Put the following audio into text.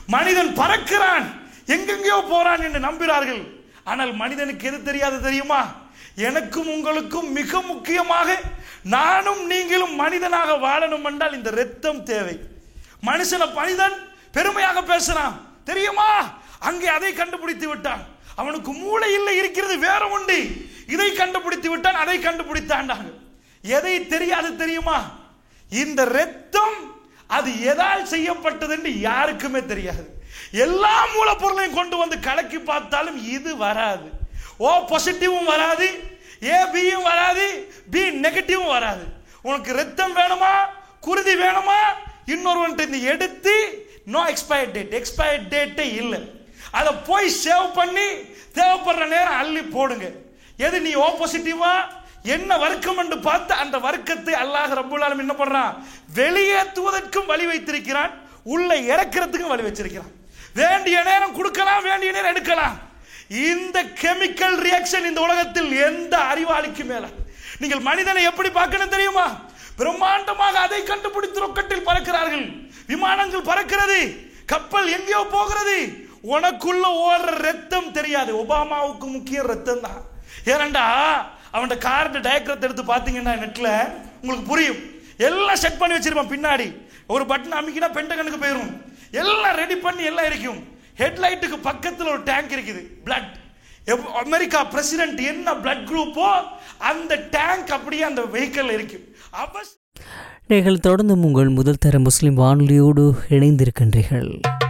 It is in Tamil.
மனிதன் பறக்கிறான் எங்கெங்கேயோ போறான் என்று நம்புகிறார்கள் ஆனால் மனிதனுக்கு எது தெரியாது தெரியுமா எனக்கும் உங்களுக்கும் மிக முக்கியமாக நானும் நீங்களும் மனிதனாக வாழணும் என்றால் இந்த ரத்தம் தேவை மனுஷனை மனிதன் பெருமையாக பேசுறான் தெரியுமா அங்கே அதை கண்டுபிடித்து விட்டான் அவனுக்கு மூளை இல்லை இருக்கிறது வேற உண்டு இதை கண்டுபிடித்து விட்டான் அதை கண்டுபிடித்தாண்டாங்க எதை தெரியாது தெரியுமா இந்த ரத்தம் அது எதால் செய்யப்பட்டது என்று யாருக்குமே தெரியாது எல்லா மூலப்பொருளையும் கொண்டு வந்து கலக்கி பார்த்தாலும் இது வராது ஓ பாசிட்டிவும் வராது ஏ பியும் வராது பி நெகட்டிவும் வராது உனக்கு ரத்தம் வேணுமா குருதி வேணுமா இன்னொருவன்ட்டு நீ எடுத்து நோ எக்ஸ்பயர் டேட் எக்ஸ்பயர் டேட்டே இல்லை அதை போய் சேவ் பண்ணி தேவைப்படுற நேரம் அள்ளி போடுங்க எது நீ ஓ பாசிட்டிவா என்ன வர்க்கம் என்று பார்த்து அந்த வர்க்கத்தை அல்லாஹ் ரப்புல் ஆலமீன் என்ன பண்றான் வெளியேற்றுவதற்கும் வழி வைத்திருக்கிறான் உள்ள இறக்கிறதுக்கும் வழி வச்சிருக்கிறான் வேண்டிய நேரம் கொடுக்கலாம் வேண்டிய நேரம் எடுக்கலாம் இந்த கெமிக்கல் ரியாக்ஷன் இந்த உலகத்தில் எந்த அறிவாளிக்கு மேல நீங்கள் மனிதனை எப்படி பார்க்கணும் தெரியுமா பிரம்மாண்டமாக அதை கண்டுபிடித்து ரொக்கட்டில் பறக்கிறார்கள் விமானங்கள் பறக்கிறது கப்பல் எங்கேயோ போகிறது உனக்குள்ள ஓடுற ரத்தம் தெரியாது ஒபாமாவுக்கு முக்கிய ரத்தம் தான் ஏனண்டா அவன் கார்டு டயக்ரத்தை எடுத்து பார்த்தீங்கன்னா நெட்ல உங்களுக்கு புரியும் எல்லாம் செட் பண்ணி வச்சிருப்பான் பின்னாடி ஒரு பட்டன் அமைக்கினா பென்டகனுக்கு போயிடும் எல்லாம் ரெடி பண்ணி எல்லாம் இருக்கும் ஹெட்லைட்டுக்கு பக்கத்தில் ஒரு டேங்க் இருக்குது பிளட் அமெரிக்கா பிரசிடென்ட் என்ன பிளட் குரூப்போ அந்த டேங்க் அப்படியே அந்த வெஹிக்கிள் இருக்கும் அவச நீங்கள் தொடர்ந்தும் உங்கள் முதல் தர முஸ்லிம் வானொலியோடு இணைந்திருக்கின்றீர்கள்